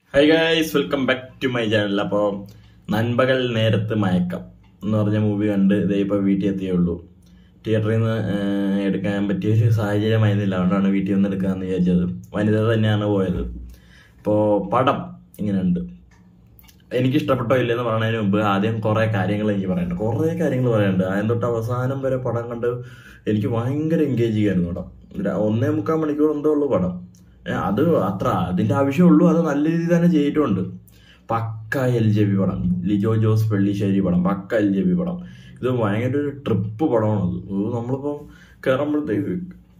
high guys welcome back to my channel അപ്പോൾ നൻപകൽ നേരത്ത് മയക്കം എന്ന് പറഞ്ഞ മൂവി കണ്ട് ഇതേ ഇപ്പോൾ വീട്ടിൽ എത്തിയേ ഉള്ളൂ തിയേറ്ററിൽ നിന്ന് ഏഹ്, എടുക്കാൻ പറ്റിയ ഒരു സാഹചര്യമായിരുന്നില്ല അതുകൊണ്ടാണ് വീട്ടിൽ നിന്ന് എടുക്കാമെന്ന് വിചാരിച്ചത് വനിത തന്നെയാണ് പോയത് ഇപ്പോൾ പടം ഇങ്ങനെയുണ്ട് എനിക്ക് ഇഷ്ടപ്പെട്ടോ ഇല്ലെന്ന് പറയുന്നതിന് മുമ്പ് ആദ്യം കുറെ കാര്യങ്ങൾ എനിക്ക് പറയാനുണ്ട് കുറെ കാര്യങ്ങൾ പറയാനുണ്ട് ആദ്യം തൊട്ട് അവസാനം വരെ പടം കണ്ട് എനിക്ക് ഭയങ്കര എൻഗേജിങ് ആയിരുന്നു പടം ഒരു ഒന്നേ മുക്കാൽ മണിക്കൂർ എന്തോ ഉള്ളൂ പടം ഏ, അത് അത്ര അതിന്റെ ആവശ്യമുള്ളൂ അത് നല്ല രീതിയിൽ തന്നെ ചെയ്തിട്ടുണ്ട് പക്ക എൽ ജെ പി പടം ലിജോ ജോസ് വെള്ളിശ്ശേരി പടം പക്ക എൽ ജെ പി പടം ഇത് ഭയങ്കര ഒരു ട്രിപ്പ് പടമാണ് ഇത് നമ്മളിപ്പോ കയറുമ്പോഴത്തേക്ക്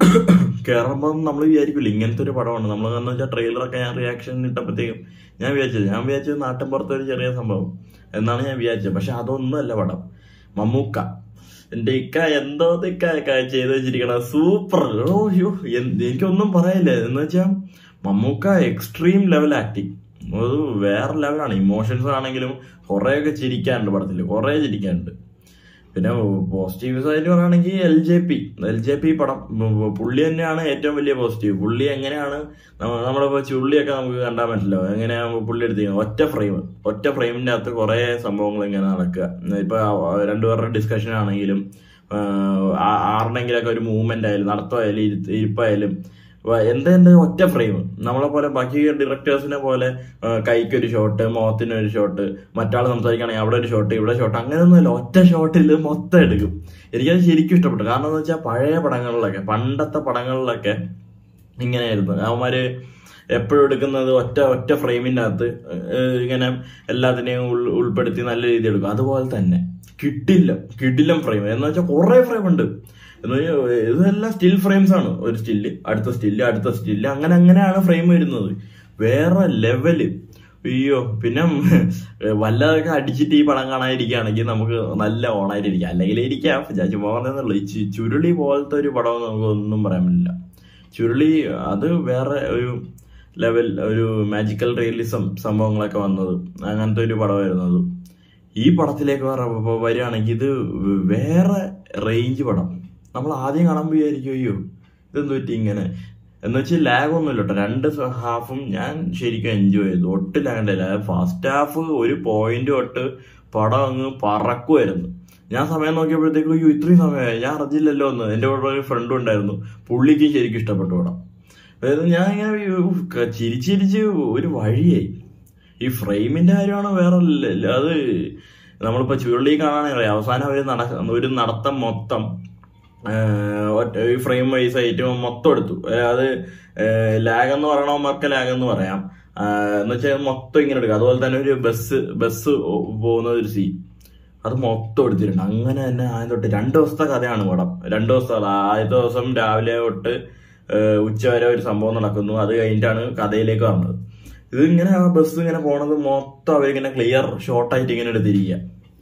കയറുമ്പോൾ നമ്മൾ വിചാരിക്കില്ല ഇങ്ങനത്തെ ഒരു പടമാണ് നമ്മൾ എന്ന് വെച്ചാൽ ട്രെയിലറൊക്കെ ഞാൻ റിയാക്ഷൻ ഇട്ടപ്പോഴത്തേക്കും ഞാൻ വിചാരിച്ചത് ഞാൻ വിചാരിച്ചത് നാട്ടിൻ പുറത്തെ ഒരു ചെറിയ സംഭവം എന്നാണ് ഞാൻ വിചാരിച്ചത് പക്ഷെ അതൊന്നുമല്ല പടം മമ്മൂക്ക എന്റെ ഇക്ക എന്തോ ഇക്ക ഇക്ക ചെയ്ത് വെച്ചിരിക്കണ സൂപ്പർ ഓ യോ എന്ത് എനിക്കൊന്നും പറയില്ല എന്ന് വെച്ചാൽ മമ്മൂക്ക എക്സ്ട്രീം ലെവൽ ആക്ടിങ് അത് വേറെ ലെവലാണ് ഇമോഷൻസ് ആണെങ്കിലും കുറേയൊക്കെ ചിരിക്കാനുണ്ട് പടത്തിൽ കുറേ ചിരിക്കാനുണ്ട് പിന്നെ പോസിറ്റീവ് സൈഡ് പറയുകയാണെങ്കിൽ L J P L J P പടം ഉം, പുള്ളി തന്നെയാണ് ഏറ്റവും വലിയ പോസിറ്റീവ് പുള്ളി എങ്ങനെയാണ് നമ്മ- നമ്മളിപ്പോ ചുള്ളിയൊക്കെ നമുക്ക് കണ്ടാൻ പറ്റില്ല എങ്ങനെയാ പുള്ളി എടുത്തിരിക്കുന്നത് ഒറ്റ ഫ്രെയിം ഒറ്റ ഫ്രെയിമിന്റെ അകത്ത് കുറെ സംഭവങ്ങൾ ഇങ്ങനെ നടക്കുക ഇപ്പൊ ആ രണ്ടുപേരുടെ ഡിസ്കഷൻ ആണെങ്കിലും ആരുടെങ്കിലൊക്കെ ഒരു മൂവ്മെന്റ് ആയാലും നടത്തമായാലും ഇരുത്ത് ഇരിപ്പായാലും വ- എന്താ എന്താ ഒറ്റ ഫ്രെയിം നമ്മളെ പോലെ ബാക്കി ഡയറക്ടേഴ്സിനെ പോലെ ആ, കൈക്കൊരു ഷോട്ട് മുഖത്തിന് ഒരു ഷോട്ട് മറ്റാൾ സംസാരിക്കുകയാണെങ്കിൽ അവിടെ ഒരു ഷോട്ട് ഇവിടെ ഷോട്ട് അങ്ങനെയൊന്നുമില്ല ഒറ്റ ഷോട്ടിൽ മൊത്തം എടുക്കും എനിക്കത് ശരിക്കും ഇഷ്ടപ്പെട്ടു കാരണം എന്ന് വെച്ചാൽ പഴയ പടങ്ങളിലൊക്കെ പണ്ടത്തെ പടങ്ങളിലൊക്കെ ഇങ്ങനെയായിരുന്നു അവന്മാര് എപ്പോഴും എടുക്കുന്നത് ഒറ്റ ഒറ്റ ഫ്രെയിമിന്റെ അകത്ത് ഏഹ് ഇങ്ങനെ എല്ലാത്തിനെയും ഉൾ- ഉൾപ്പെടുത്തി നല്ല രീതിയിൽ എടുക്കും അതുപോലെ തന്നെ കിട്ടില്ല കിടിലം ഫ്രെയിം എന്ന് വെച്ചാൽ കുറെ ഫ്രെയിം ഉണ്ട് എന്ന് വെച്ചാൽ ഇതെല്ലാം സ്റ്റിൽ ഫ്രെയിംസ് ആണ് ഒരു സ്റ്റില്ല് അടുത്ത സ്റ്റില്ല് അടുത്ത സ്റ്റില്ല് അങ്ങനെ അങ്ങനെയാണ് ഫ്രെയിം വരുന്നത് വേറെ ലെവല് അയ്യോ പിന്നെ വല്ലതൊക്കെ അടിച്ചിട്ട് ഈ പടം കാണാതിരിക്കുകയാണെങ്കിൽ നമുക്ക് നല്ല ഓണായിട്ടിരിക്കാം അല്ലെങ്കിൽ ഇരിക്കാം ചാച്ചു പോകുന്നതെന്നുള്ളൂ ഈ ചു- ചുരുളി പോലത്തെ ഒരു പടം നമുക്ക് ഒന്നും പറയാൻ പറ്റില്ല ചുരുളി അത് വേറെ ഒരു ലെവൽ ഒരു മാജിക്കൽ റിയലിസം സംഭവങ്ങളൊക്കെ വന്നത് അങ്ങനത്തെ ഒരു പടമായിരുന്നു അത് ഈ പടത്തിലേക്ക് വര- വ- വരികയാണെങ്കിൽ ഇത് വേറെ റേഞ്ച് പടം നമ്മൾ ആദ്യം കാണുമ്പോൾ വിചാരിക്കും അയ്യോ ഇതെന്ത് പറ്റി ഇങ്ങനെ എന്ന് വെച്ചാൽ ലാഗ് ഒന്നുമില്ല കേട്ടോ രണ്ട് ഹാഫും ഞാൻ ശരിക്കും എൻജോയ് ചെയ്തു ഒട്ടും ലാഗില്ല ഫസ്റ്റ് ഹാഫ് ഒരു പോയിന്റ് തൊട്ട് പടം അങ്ങ് പറക്കുമായിരുന്നു ഞാൻ സമയം നോക്കിയപ്പോഴത്തേക്കും അയ്യോ ഇത്രയും സമയമായി ഞാൻ അറിഞ്ഞില്ലല്ലോ എന്ന് എൻ്റെ കൂടെ ഒരു ഫ്രണ്ടും ഉണ്ടായിരുന്നു പുള്ളിക്ക് ശരിക്കും ഇഷ്ടപ്പെട്ടു പടം അതായത് ഞാൻ ഇങ്ങനെ ഈ ക- ചിരിച്ചിരിച്ച് ഒരു വഴിയായി ഈ ഫ്രെയിമിന്റെ കാര്യമാണ് വേറെ ല- ല- അത് നമ്മളിപ്പോ ചുരുളി കാണാണെങ്കിൽ അവസാനം ഒരു നട ഒരു നടത്തം മൊത്തം ആഹ് ഒറ്റ ഈ ഫ്രെയിം വൈസ് ആയിട്ട് മൊത്തം എടുത്തു ഏഹ് അത് ലാഗ് എന്ന് പറയണവന്മാർക്ക് ലാഗ് എന്ന് പറയാം ആഹ് എന്ന് വെച്ചാൽ മൊത്തം ഇങ്ങനെ എടുക്കുക അതുപോലെ തന്നെ ഒരു ബസ് ബസ് പോകുന്ന ഒരു സീൻ അത് മൊത്തം എടുത്തിട്ടുണ്ട് അങ്ങനെ തന്നെ ആദ്യം തൊട്ട് രണ്ട് ദിവസത്തെ കഥയാണ് പടം രണ്ട് ദിവസത്തെ കഥ ആദ്യത്തെ ദിവസം രാവിലെ തൊട്ട് ഏഹ് ഉച്ച വരെ ഒരു സംഭവം നടക്കുന്നു അത് കഴിഞ്ഞിട്ടാണ് കഥയിലേക്ക് വന്നത് ഇത് ഇങ്ങനെ ആ ബസ് ഇങ്ങനെ പോണത് മൊത്തം അവരിങ്ങനെ ക്ലിയർ ഷോർട്ടായിട്ട് ഇങ്ങനെ എടുത്തിരിക്കുക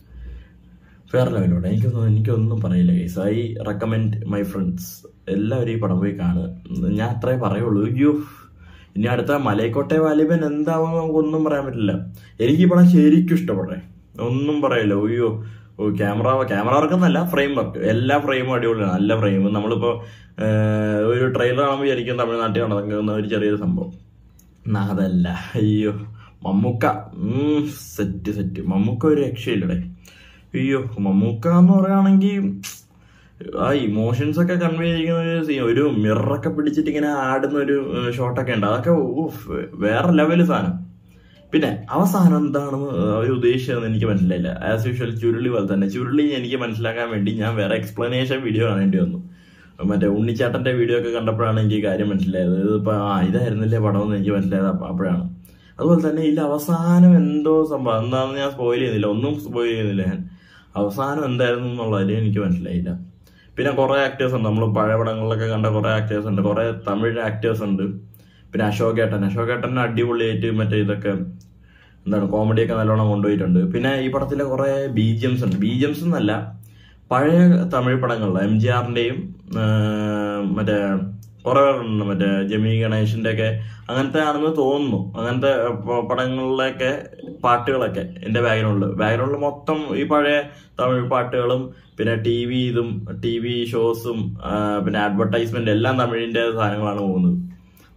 വേറെ ലെവലോടെ എനിക്കൊന്നും എനിക്കൊന്നും പറയില്ല guys I recommend my friends എല്ലാവരും ഈ പടം പോയി കാണുക ഞാൻ അത്രേ പറയുള്ളൂ അയ്യോ ഇനി അടുത്ത മലൈക്കോട്ടെ വാലിബൻ എന്താവും നമുക്കൊന്നും പറയാൻ പറ്റില്ല എനിക്ക് ഈ പടം ശരിക്കും ഇഷ്ടപ്പെട്ടെ ഒന്നും പറയില്ല അയ്യോ ക്യാമറ ക്യാമറ വർക്ക് എന്നല്ല ഫ്രെയിം വർക്ക് എല്ലാ ഫ്രെയിമും അടിപൊളിയാണ് നല്ല ഫ്രെയിം നമ്മളിപ്പോ ഏഹ്, ഒരു ട്രെയിലർ കാണുമ്പോൾ വിചാരിക്കും തമിഴ്നാട്ടിൽ നടക്കുന്ന ഒരു ചെറിയൊരു സംഭവം എന്നാ അതല്ല അയ്യോ മമ്മൂക്ക ഉം, സെറ്റ് സെറ്റ് മമ്മൂക്ക ഒരു രക്ഷയില്ലടേ അയ്യോ മമ്മൂക്ക എന്ന് പറയുകയാണെങ്കിൽ ആ ഇമോഷൻസ് ഒക്കെ കൺവേ ചെയ്യുന്ന ഒരു scene, ഒരു മിററൊക്കെ പിടിച്ചിട്ട് ഇങ്ങനെ ആടുന്ന ഒരു ഷോട്ടൊക്കെ ഉണ്ട് അതൊക്കെ ഊഫ്, വേറെ ലെവല് സാധനം പിന്നെ അവസാനം എന്താണെന്ന് അവർ ഉദ്ദേശിച്ചതെന്ന് എനിക്ക് മനസ്സിലായില്ല ആസ് യൂഷ്വൽ ചുരുളി പോലെ തന്നെ ചുരുളി എനിക്ക് മനസ്സിലാക്കാൻ വേണ്ടി ഞാൻ വേറെ എക്സ്പ്ലനേഷൻ വീഡിയോ കാണേണ്ടി വന്നു മറ്റേ ഉണ്ണിച്ചാട്ടന്റെ വീഡിയോ ഒക്കെ കണ്ടപ്പോഴാണ് എനിക്ക് ഈ കാര്യം മനസ്സിലായത് ഇതിപ്പോ ആ ഇതായിരുന്നില്ലേ പടം എന്ന് എനിക്ക് മനസ്സിലായത് അപ്പ- അപ്പോഴാണ് അതുപോലെ തന്നെ ഇതിൽ അവസാനം എന്തോ സംഭവം എന്താണെന്ന് ഞാൻ സ്പോയിൽ ചെയ്യുന്നില്ല ഒന്നും സ്പോയിൽ ചെയ്യുന്നില്ല ഞാൻ അവസാനം എന്തായിരുന്നു എന്നുള്ളതിൽ എനിക്ക് മനസ്സിലായില്ല പിന്നെ കുറെ ആക്ടേഴ്സ് ഉണ്ട് നമ്മൾ പഴയ പടങ്ങളിലൊക്കെ കണ്ട കുറെ ആക്ടേഴ്സ് ഉണ്ട് കുറെ തമിഴ് ആക്ടേഴ്സ് ഉണ്ട് പിന്നെ അശോകേട്ടൻ അശോകേട്ടൻ അടിപൊളിയായിട്ട് മറ്റേ ഇതൊക്കെ എന്താണ് കോമഡിയൊക്കെ നല്ലോണം കൊണ്ടുപോയിട്ടുണ്ട് പിന്നെ ഈ പടത്തിലെ കുറെ ബീജിയംസ് ഉണ്ട് ബീജിയംസ് എന്നല്ല പഴയ തമിഴ് പടങ്ങളിൽ എം ജി ആറിന്റെയും മറ്റേ കുറെ ഉണ്ട് മറ്റേ ജമി ഗണേഷിന്റെ ഒക്കെ അങ്ങനത്തെ ആണെന്ന് തോന്നുന്നു അങ്ങനത്തെ പ- പടങ്ങളിലൊക്കെ പാട്ടുകളൊക്കെ എന്റെ ബാക്ക്ഗ്രൗണ്ടിൽ ബാക്ക്ഗ്രൗണ്ടിൽ മൊത്തം ഈ പഴയ തമിഴ് പാട്ടുകളും പിന്നെ ടി വി ഇതും ടി വി ഷോസും പിന്നെ അഡ്വർടൈസ്മെന്റ് എല്ലാം തമിഴിന്റെ സാധനങ്ങളാണ് പോകുന്നത്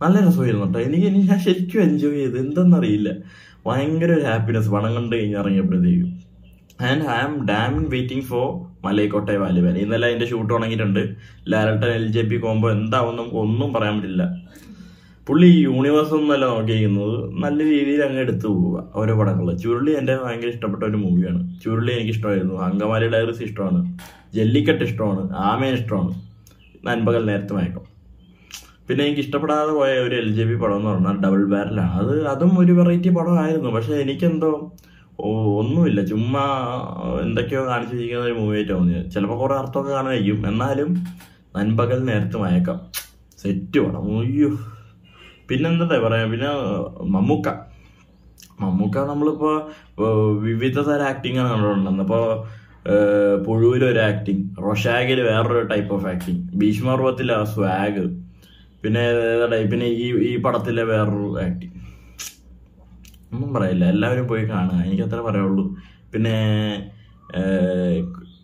നല്ല രസമായിരുന്നു കേട്ടോ എനിക്ക് എനിക്ക് ഞാൻ ശരിക്കും എൻജോയ് ചെയ്ത് എന്തെന്നറിയില്ല ഭയങ്കര ഒരു ഹാപ്പിനെസ് പണം കണ്ട് കഴിഞ്ഞ് ഇറങ്ങിയപ്പോഴത്തേക്കും and I am damming waiting for Malaikottai Vaaliban ഇന്നലെ അതിന്റെ ഷൂട്ട് തുടങ്ങിയിട്ടുണ്ട് Lalettan L J P combo എന്താവും നമുക്ക് ഒന്നും പറയാൻ പറ്റില്ല പുള്ളി യൂണിവേഴ്സ് ഒന്നല്ല നോക്കിയിരിക്കുന്നത് നല്ല രീതിയിൽ അങ്ങ് എടുത്തു പോവുക ഓരോ പടങ്ങൾ ചുരുളി എൻ്റെ ഭയങ്കര ഇഷ്ടപ്പെട്ട ഒരു മൂവിയാണ് ചുരുളി എനിക്ക് ഇഷ്ടമായിരുന്നു അങ്കമാലി ഡയറീസ് ഇഷ്ടമാണ് ജല്ലിക്കെട്ട് ഇഷ്ടമാണ് ആമയെ ഇഷ്ടമാണ് നൻപകൽ നേരത്തെ മയക്കം പിന്നെ എനിക്ക് ഇഷ്ടപ്പെടാതെ പോയ ഒരു എൽ ജെ പി പടം എന്ന് പറഞ്ഞാൽ ഡബിൾ ബാരലാണ് അത് അതും ഒരു വെറൈറ്റി പടമായിരുന്നു പക്ഷെ എനിക്കെന്തോ ഓ- ഒന്നുമില്ല ചുമ്മാ എന്തൊക്കെയോ കാണിച്ചു വെച്ചിരിക്കുന്ന ഒരു മൂവി ആയിട്ട് തോന്നിയത് ചിലപ്പോൾ കുറെ അർത്ഥമൊക്കെ കാണുമായിരിക്കും എന്നാലും നൻപകൽ നേരത്തെ മയക്കം സെറ്റ് പടം അയ്യോ പിന്നെന്താ പറയാ പിന്നെ മമ്മൂക്ക മമ്മൂക്ക നമ്മളിപ്പോ ഏഹ്, വിവിധ തരം ആക്ടിങ് ആണ് കണ്ടുകൊണ്ടിരുന്നത് അപ്പോ പുഴുവിലൊരു ആക്ടിങ് റൊഷാഗിൽ വേറൊരു ടൈപ്പ് ഓഫ് ആക്ടിങ് ഭീഷ്മർവത്തിലെ ആ സ്വാഗ് പിന്നെ ഏതാ പിന്നെ ഈ ഈ പടത്തിലെ വേറൊരു ആക്ടിങ് ഒന്നും പറയില്ല എല്ലാവരും പോയി കാണുക എനിക്ക് അത്ര പറയുള്ളൂ പിന്നെ ഏഹ്,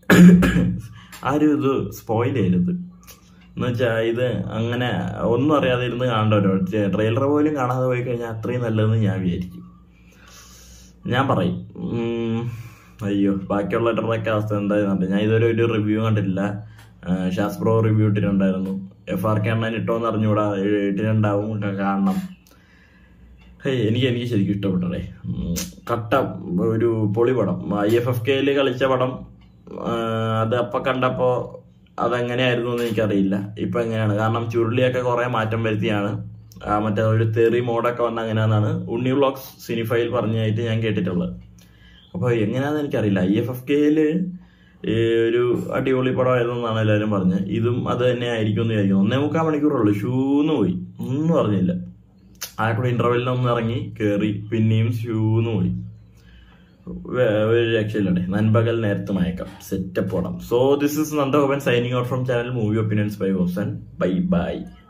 ആരും ഇത് സ്പോയിൽ ചെയ്യരുത് എന്ന് വെച്ചാൽ ഇത് അങ്ങനെ ഒന്നും അറിയാതെ ഇരുന്ന് കാണേണ്ടവരോ ട്രെയിലർ പോലും കാണാതെ പോയി കഴിഞ്ഞാൽ അത്രയും നല്ലതെന്ന് ഞാൻ വിചാരിക്കും ഞാൻ പറയും ഉം, അയ്യോ ബാക്കിയുള്ളവരുടെയൊക്കെ അവസ്ഥ എന്തായിരുന്നു ഞാൻ ഇതുവരെ ഒരു റിവ്യൂ കണ്ടിട്ടില്ല ശാസ്പ്രോ റിവ്യൂ ഇട്ടിട്ടുണ്ടായിരുന്നു എഫ് ആർ കെ അണ്ണൻ ഇട്ടോന്ന് അറിഞ്ഞൂടാ ഇട്ടിട്ടുണ്ടാവും ക- കാണണം ഹേയ് എനിക്ക് എനിക്ക് ശരിക്കും ഇഷ്ടപ്പെട്ടേ ഉം, കട്ട ഒരു പൊളി പടം ഐ എഫ് എഫ് കെയിൽ കളിച്ച പടം ആ, അത് അപ്പൊ കണ്ടപ്പോ അതെങ്ങനെയായിരുന്നു എന്ന് എനിക്കറിയില്ല ഇപ്പൊ എങ്ങനെയാണ് കാരണം ചുരുളിയൊക്കെ കുറെ മാറ്റം വരുത്തിയാണ് ആ, മറ്റേ ഒരു തെറി മോഡൊക്കെ വന്ന അങ്ങനെയാണെന്നാണ് ഉണ്ണി വ്ളോഗ്സ് സിനിഫയിൽ പറഞ്ഞായിട്ട് ഞാൻ കേട്ടിട്ടുള്ളത് അപ്പോൾ എങ്ങനെയാണെന്ന് എനിക്കറിയില്ല ഐ എഫ് എഫ് കെയില് ഒരു അടിപൊളി പടമായിരുന്നു എന്നാണ് എല്ലാവരും പറഞ്ഞത് ഇതും അത് തന്നെ ആയിരിക്കും എന്ന് വിചാരിക്കുന്നു ഒന്നേ മുക്കാൽ മണിക്കൂറുള്ളൂ ഷൂന്ന് പോയി ഒന്നും അറിഞ്ഞില്ല ആ കൂടെ ഇന്റർവെല്ലിൽ ഒന്ന് ഇറങ്ങി കയറി പിന്നെയും ഷൂന്ന് പോയി വേ- ഒരു രക്ഷയില്ലടെ നൻപകൽ നേരത്തെ മയക്കം സെറ്റപ്പ് പടം so this is Nandagopan signing out from channel movie opinions by ഹോസൻ ബൈ ബൈ